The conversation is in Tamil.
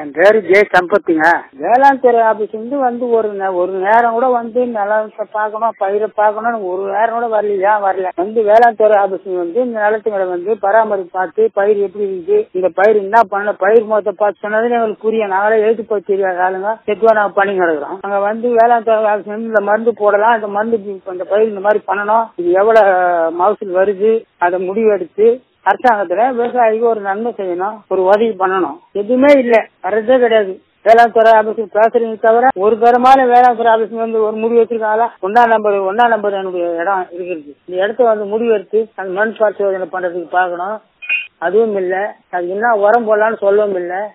என் பேரு ஜே சம்பத்துங்க வேளாண் துறை ஆபீஸ் வந்து வந்து ஒரு நே- ஒரு நேரம் கூட வந்து நிலத்தை பார்க்கணும் பயிரை பார்க்கணும்னு ஒரு நேரம் கூட வரலையா வரல வந்து வேளாண் துறை ஆபீஸ் வந்து இந்த நிலத்துங்களை வந்து பராமரிப்பு பார்த்து பயிர் எப்படி இருக்கு இந்த பயிர் என்ன பண்ணல பயிர் மொத்தத்தை பார்த்து சொன்னது எங்களுக்கு புரியும் நாங்களே எழுத்து போய் தெரியாத ஆளுங்க செட்டுவா நாங்க பண்ணி கிடக்குறோம் அங்க வந்து வேளாண் துறை ஆபீஸ் வந்து இந்த மருந்து போடலாம் இந்த மருந்து இப்ப இந்த பயிர் இந்த மாதிரி பண்ணணும் இது எவ்வளவு மகசூல் வருது அதை முடிவெடுத்து அரசாங்கத்துல விவசாயிக்கு ஒரு நன்மை செய்யணும் ஒரு உதவி பண்ணணும் எதுவுமே இல்ல வர்றதே கிடையாது வேளாண் துறை ஆபீஸ் பேசுறீங்க தவிர ஒரு தரமான வேளாண் துறை ஆபீஸ் வந்து ஒரு முடிவு வச்சிருக்காங்களா ஒன்னா நம்பர் ஒன்னா நம்பர் என்னுடைய இடம் இருக்குது இந்த இடத்த வந்து முடிவு எடுத்து அந்த மண் பரிசோதனை பண்றதுக்கு பார்க்கணும் அதுவும் இல்ல அது என்ன உரம் போடலாம்னு சொல்லவும் இல்ல